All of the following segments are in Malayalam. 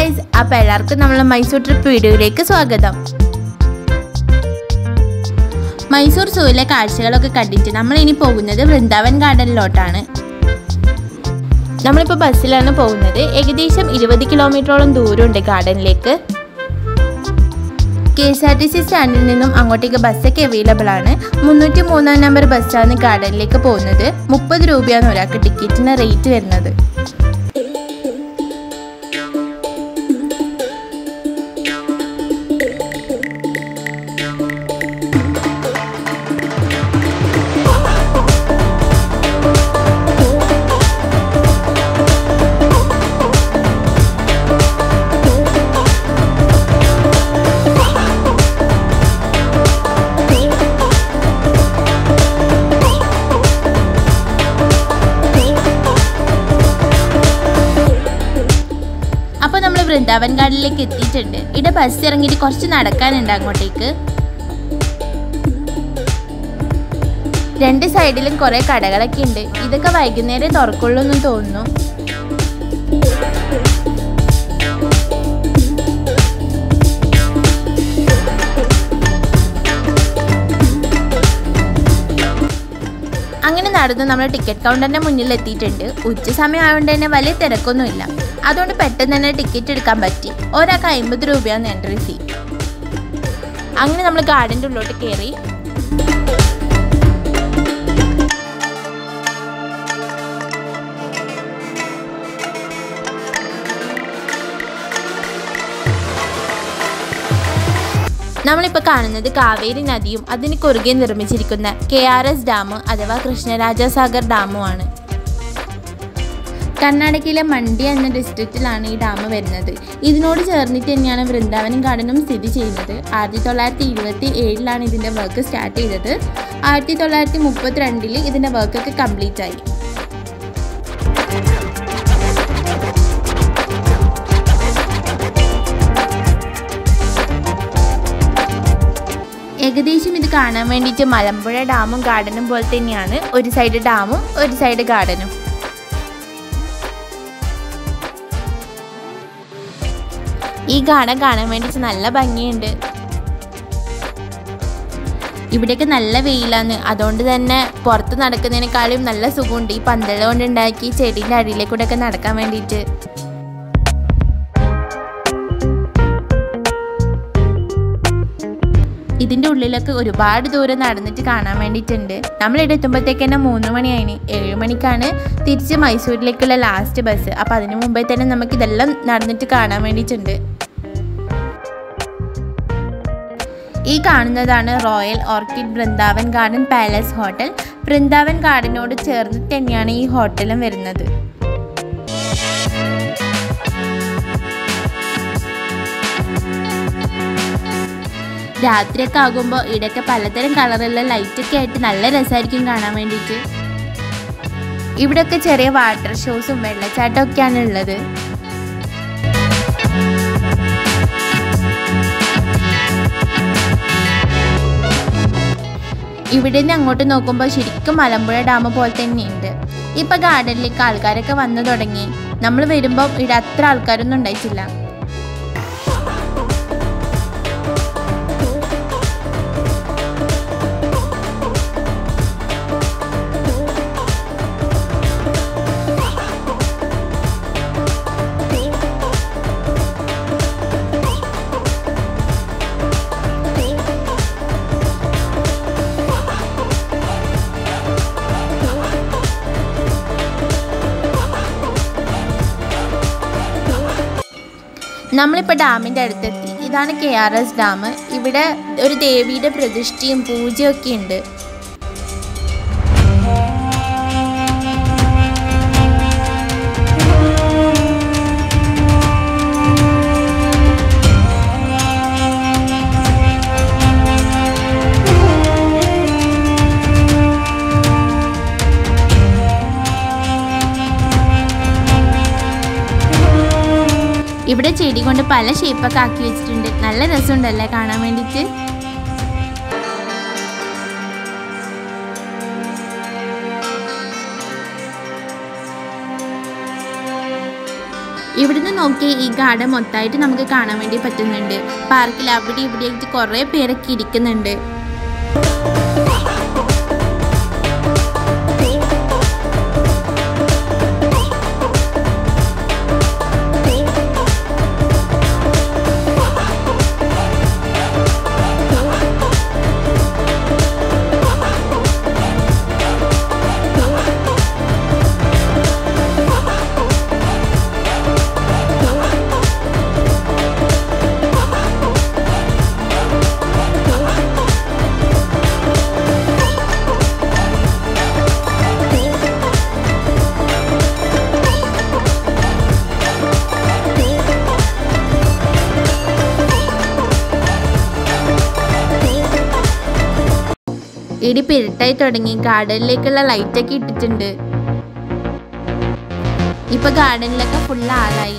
ഗൈസ് അപ്പോൾ എല്ലാവർക്കും നമ്മളെ മൈസൂർ ട്രിപ്പ് വീഡിയോയിലേക്ക് സ്വാഗതം മൈസൂർ സൂവിലെ കാഴ്ചകളൊക്കെ കണ്ടിട്ട് നമ്മൾ ഇനി പോകുന്നത് വൃന്ദാവൻ ഗാർഡനിലോട്ടാണ് നമ്മളിപ്പോൾ ബസ്സിലാണ് പോകുന്നത് ഏകദേശം ഇരുപത് കിലോമീറ്ററോളം ദൂരമുണ്ട് ഗാർഡനിലേക്ക് K S R T C സ്റ്റാൻഡിൽ നിന്നും അങ്ങോട്ടേക്ക് ബസ്സൊക്കെ അവൈലബിൾ ആണ് മുന്നൂറ്റി മൂന്നാം നമ്പർ ബസ്സാണ് ഗാർഡനിലേക്ക് പോകുന്നത് മുപ്പത് രൂപയാണ് ഒരാൾക്ക് ടിക്കറ്റിന് റേറ്റ് വരുന്നത് അപ്പോൾ നമ്മൾ വൃന്ദാവൻ ഗാർഡനിലേക്ക് എത്തിയിട്ടുണ്ട് ഇവിടെ ബസ് ഇറങ്ങിയിട്ട് കുറച്ച് നടക്കാനുണ്ട് അങ്ങോട്ടേക്ക് രണ്ട് സൈഡിലും കുറേ കടകളൊക്കെ ഉണ്ട് ഇതൊക്കെ വൈകുന്നേരം തുറക്കുള്ളൂ എന്ന് തോന്നുന്നു അങ്ങനെ നടന്ന് നമ്മൾ ടിക്കറ്റ് കൗണ്ടറിന്റെ മുന്നിൽ എത്തിയിട്ടുണ്ട് ഉച്ച സമയം ആയതുകൊണ്ട് തന്നെ വലിയ തിരക്കൊന്നുമില്ല അതുകൊണ്ട് പെട്ടെന്ന് തന്നെ ടിക്കറ്റ് എടുക്കാൻ പറ്റി ഒരാൾക്ക് അമ്പത് രൂപയാണ് എൻട്രി ഫീ അങ്ങനെ നമ്മൾ ഗാർഡൻ്റെ ഉള്ളിലോട്ട് കയറി നമ്മളിപ്പോൾ കാണുന്നത് കാവേരി നദിയും അതിന് കുറുകെ നിർമ്മിച്ചിരിക്കുന്ന കെ ആർ എസ് ഡാം അഥവാ കൃഷ്ണരാജസാഗർ ഡാമുമാണ് കർണാടകയിലെ മണ്ഡി എന്ന ഡിസ്ട്രിക്റ്റിലാണ് ഈ ഡാം വരുന്നത് ഇതിനോട് ചേർന്നിട്ട് തന്നെയാണ് വൃന്ദാവനം ഗാർഡനും സ്ഥിതി ചെയ്യുന്നത് ആയിരത്തി തൊള്ളായിരത്തി ഇരുപത്തി ഏഴിലാണ് ഇതിൻ്റെ വർക്ക് സ്റ്റാർട്ട് ചെയ്തത് ആയിരത്തി തൊള്ളായിരത്തി മുപ്പത്തിരണ്ടിൽ ഇതിൻ്റെ വർക്കൊക്കെ കംപ്ലീറ്റ് ആയി ഏകദേശം ഇത് കാണാൻ വേണ്ടിയിട്ട് മലമ്പുഴ ഡാമും ഗാർഡനും പോലെ തന്നെയാണ് ഒരു സൈഡ് ഡാമും ഒരു സൈഡ് ഗാർഡനും ഈ ഗാർഡൻ കാണാൻ വേണ്ടിയിട്ട് നല്ല ഭംഗിയുണ്ട് ഇവിടെയൊക്കെ നല്ല വെയിലാണ് അതുകൊണ്ട് തന്നെ പുറത്ത് നടക്കുന്നതിനേക്കാളും നല്ല സുഖമുണ്ട് ഈ പന്തള കൊണ്ട് ഉണ്ടാക്കി ചെടീൻ്റെ അടിയിലേക്കൂടെ ഒക്കെ നടക്കാൻ വേണ്ടിയിട്ട് ഇതിൻ്റെ ഉള്ളിലൊക്കെ ഒരുപാട് ദൂരം നടന്നിട്ട് കാണാൻ വേണ്ടിയിട്ടുണ്ട് നമ്മളിവിടെ എത്തുമ്പോഴത്തേക്ക് തന്നെ മൂന്ന് മണിയായിന് ഏഴ് മണിക്കാണ് തിരിച്ച് മൈസൂരിലേക്കുള്ള ലാസ്റ്റ് ബസ് അപ്പോൾ അതിന് മുമ്പേ തന്നെ നമുക്ക് ഇതെല്ലാം നടന്നിട്ട് കാണാൻ വേണ്ടിയിട്ടുണ്ട് ഈ കാണുന്നതാണ് royal orchid Vrindavan garden palace hotel Vrindavan ഗാർഡനോട് ചേർന്ന് തന്നെയാണ് ഈ ഹോട്ടലും വരുന്നത് രാത്രിയൊക്കെ ആകുമ്പോൾ ഇവിടെയൊക്കെ പലതരം കളറുള്ള ലൈറ്റൊക്കെ ആയിട്ട് നല്ല രസമായിരിക്കും കാണാൻ വേണ്ടിയിട്ട് ഇവിടെയൊക്കെ ചെറിയ വാട്ടർ ഷോസും വെള്ളച്ചാട്ടം ഒക്കെയാണ് ഉള്ളത് ഇവിടെ നിന്ന് അങ്ങോട്ട് നോക്കുമ്പോൾ ശരിക്കും മലമ്പുഴ ഡാം പോലെ തന്നെയുണ്ട് ഇപ്പൊ ഗാർഡനിലേക്ക് ആൾക്കാരൊക്കെ വന്നു തുടങ്ങി നമ്മൾ വരുമ്പോൾ ഇവിടെ അത്ര ആൾക്കാരൊന്നും ഉണ്ടായിട്ടില്ല നമ്മളിപ്പോൾ ഡാമിൻ്റെ അടുത്തെത്തി ഇതാണ് കെ ആർ എസ് ഡാം ഇവിടെ ഒരു ദേവിയുടെ പ്രതിഷ്ഠയും പൂജയും ഒക്കെ ഉണ്ട് ഇവിടെ ചെടി കൊണ്ട് പല ഷേപ്പൊക്കെ ആക്കി വെച്ചിട്ടുണ്ട് നല്ല രസമുണ്ടല്ലേ കാണാൻ വേണ്ടിയിട്ട് ഇവിടുന്ന് നോക്കി ഈ ഗാർഡൻ മൊത്തമായിട്ട് നമുക്ക് കാണാൻ വേണ്ടി പറ്റുന്നുണ്ട് പാർക്കിൽ അവിടെ ഇവിടെയായിട്ട് കുറേ പേരൊക്കെ ഇരിക്കുന്നുണ്ട് ഇടി പിരട്ടായി തുടങ്ങി ഗാർഡനിലേക്കുള്ള ലൈറ്റൊക്കെ ഇട്ടിട്ടുണ്ട് ഇപ്പൊ ഗാർഡനിലൊക്കെ ഫുൾ ആളായി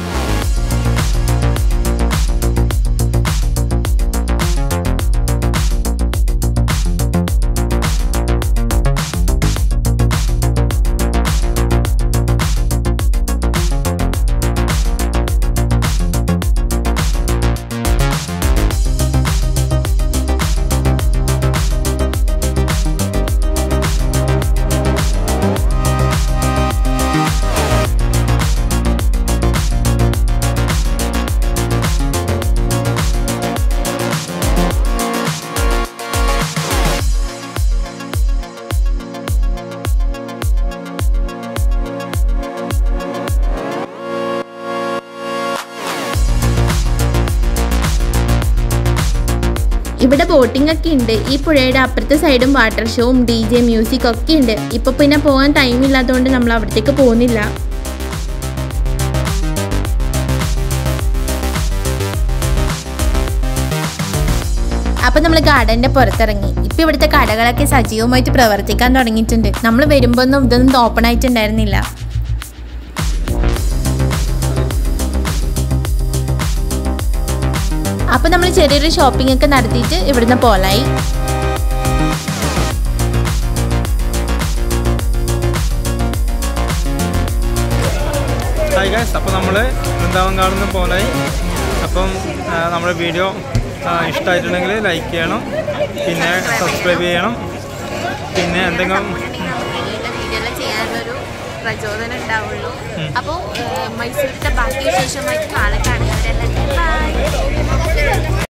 ഇവിടെ ബോട്ടിംഗ് ഒക്കെ ഉണ്ട് ഈ പുഴയുടെ അപ്പുറത്തെ സൈഡും വാട്ടർ ഷോവും ഡി ജെ മ്യൂസിക് ഒക്കെ ഉണ്ട് ഇപ്പൊ പിന്നെ പോകാൻ ടൈം ഇല്ലാത്തതുകൊണ്ട് നമ്മൾ അവിടത്തേക്ക് പോകുന്നില്ല അപ്പൊ നമ്മൾ ഗാർഡന്റെ പുറത്തിറങ്ങി ഇപ്പൊ ഇവിടുത്തെ കടകളൊക്കെ സജീവമായിട്ട് പ്രവർത്തിക്കാൻ തുടങ്ങിയിട്ടുണ്ട് നമ്മൾ വരുമ്പോ ഒന്നും ഇതൊന്നും ഓപ്പൺ ആയിട്ടുണ്ടായിരുന്നില്ല അപ്പൊ നമ്മൾ ചെറിയൊരു ഷോപ്പിംഗ് ഒക്കെ നടത്തിയിട്ട് ഇവിടുന്ന് പോലായി ഹായ് ഗൈസ് അപ്പോൾ നമ്മൾ വൃന്ദാവൻ കാണുന്ന പോലായി അപ്പം ആ, നമ്മുടെ വീഡിയോ ഇഷ്ടമായിട്ടുണ്ടെങ്കിൽ ലൈക്ക് ചെയ്യണം പിന്നെ സബ്സ്ക്രൈബ് ചെയ്യണം പിന്നെ എന്തെങ്കിലും വീഡിയോ ചെയ്യാനൊരു പ്രചോദനം ഉണ്ടാവുള്ളൂ അപ്പോൾ മൈസൂരിന്റെ ബാക്കി വിശേഷമായിട്ട് നാളെ കാണുന്നവരെല്ലാം ബൈ